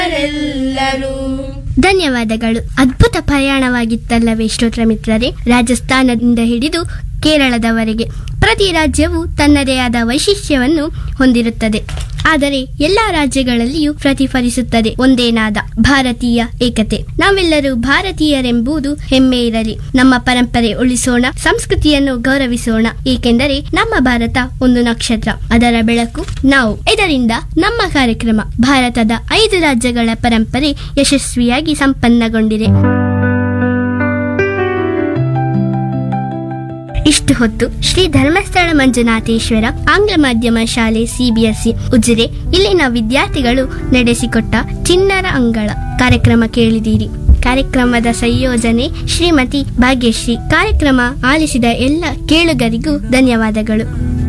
ಎಲ್ಲರೂ ಧನ್ಯವಾದಗಳು ಅದ್ಭುತ ಪ್ರಯಾಣವಾಗಿತ್ತಲ್ಲವೇ ಶ್ರೋತ್ರ ಮಿತ್ರರೇ ರಾಜಸ್ಥಾನದಿಂದ ಹಿಡಿದು ಕೇರಳದವರೆಗೆ ಪ್ರತಿ ರಾಜ್ಯವು ತನ್ನದೇ ಆದ ವೈಶಿಷ್ಟ್ಯವನ್ನು ಹೊಂದಿರುತ್ತದೆ ಆದರೆ ಎಲ್ಲಾ ರಾಜ್ಯಗಳಲ್ಲಿಯೂ ಪ್ರತಿಫಲಿಸುತ್ತದೆ ಒಂದೇ ನಾದ ಭಾರತೀಯ ಏಕತೆ ನಾವೆಲ್ಲರೂ ಭಾರತೀಯರೆಂಬುದು ಹೆಮ್ಮೆ ಇರಲಿ ನಮ್ಮ ಪರಂಪರೆ ಉಳಿಸೋಣ ಸಂಸ್ಕೃತಿಯನ್ನು ಗೌರವಿಸೋಣ ಏಕೆಂದರೆ ನಮ್ಮ ಭಾರತ ಒಂದು ನಕ್ಷತ್ರ ಅದರ ಬೆಳಕು ನಾವು ಇದರಿಂದ ನಮ್ಮ ಕಾರ್ಯಕ್ರಮ ಭಾರತದ ಐದು ರಾಜ್ಯಗಳ ಪರಂಪರೆ ಯಶಸ್ವಿಯಾಗಿ ಸಂಪನ್ನಗೊಂಡಿದೆ ಇಷ್ಟು ಹೊತ್ತು ಶ್ರೀ ಧರ್ಮಸ್ಥಳ ಮಂಜುನಾಥೇಶ್ವರ ಆಂಗ್ಲ ಮಾಧ್ಯಮ ಶಾಲೆ ಸಿಬಿಎಸ್ಇ ಉಜಿರೆ ಇಲ್ಲಿನ ವಿದ್ಯಾರ್ಥಿಗಳು ನಡೆಸಿಕೊಟ್ಟ ಚಿಣ್ಣರ ಅಂಗಳ ಕಾರ್ಯಕ್ರಮ ಕೇಳಿದಿರಿ ಕಾರ್ಯಕ್ರಮದ ಸಂಯೋಜನೆ ಶ್ರೀಮತಿ ಭಾಗ್ಯಶ್ರೀ ಕಾರ್ಯಕ್ರಮ ಆಲಿಸಿದ ಎಲ್ಲ ಕೇಳುಗರಿಗೂ ಧನ್ಯವಾದಗಳು